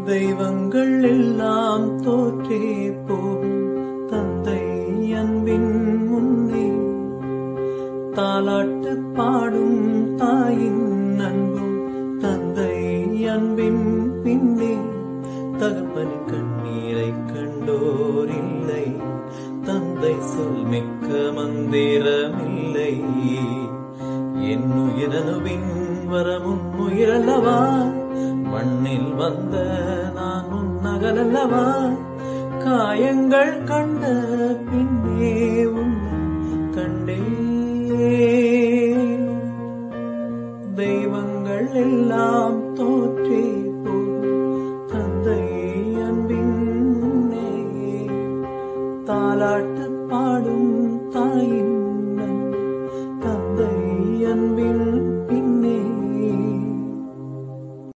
தெய்வங்கள் எல்லாம் தோற்றே போகும் தந்தை அன்பின் முன்னே தாலாட்டு பாடும் தாயின் அன்பும் தந்தை அன்பின் பின்னே தகப்பனின் கண்ணீரை கண்டோர் இல்லை தந்தை சொல் மிக்க மந்திரமில்லை என் உயிரணுவின் வரமுன் உயிரல்லவா மண்ணில் வந்த நான் உன் நகலல்லவா காயங்கள் கண்ட பின்னே உன்னை கண்டே தெய்வங்கள் எல்லாம் தோற்றே போகும் தந்தை அன்பின் முன்னே தாலாட்டு பாடும் தாயின்